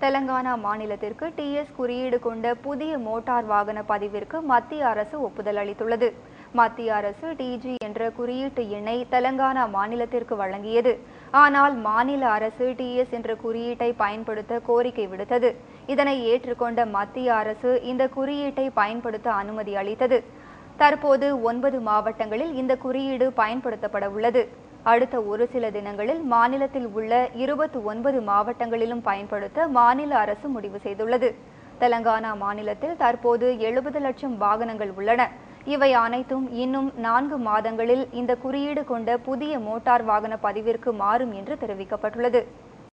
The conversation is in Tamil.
தெலங்கானா மாநிலத்திற்கு டிஎஸ் குறியீடு கொண்ட புதிய மோட்டார் வாகன பதிவிற்கு மத்திய அரசு ஒப்புதல் அளித்துள்ளது மத்திய அரசு டிஜி என்ற குறியீட்டு எண்ணை தெலங்கானா மாநிலத்திற்கு வழங்கியது ஆனால் மாநில அரசு டிஎஸ் என்ற குறியீட்டை பயன்படுத்த கோரிக்கை விடுத்தது இதனை ஏற்றுக்கொண்ட மத்திய அரசு இந்த குறியீட்டை பயன்படுத்த அனுமதி அளித்தது தற்போது ஒன்பது மாவட்டங்களில் இந்த குறியீடு பயன்படுத்தப்பட உள்ளது அடுத்த ஒரு சில தினங்களில் மாநிலத்தில் உள்ள இருபத்தி ஒன்பது மாவட்டங்களிலும் பயன்படுத்த மாநில அரசு முடிவு செய்துள்ளது தெலங்கானா மாநிலத்தில் தற்போது எழுபது லட்சம் வாகனங்கள் உள்ளன இவை அனைத்தும் இன்னும் நான்கு மாதங்களில் இந்த குறியீடு கொண்ட புதிய மோட்டார் வாகன பதிவிற்கு மாறும் என்று தெரிவிக்கப்பட்டுள்ளது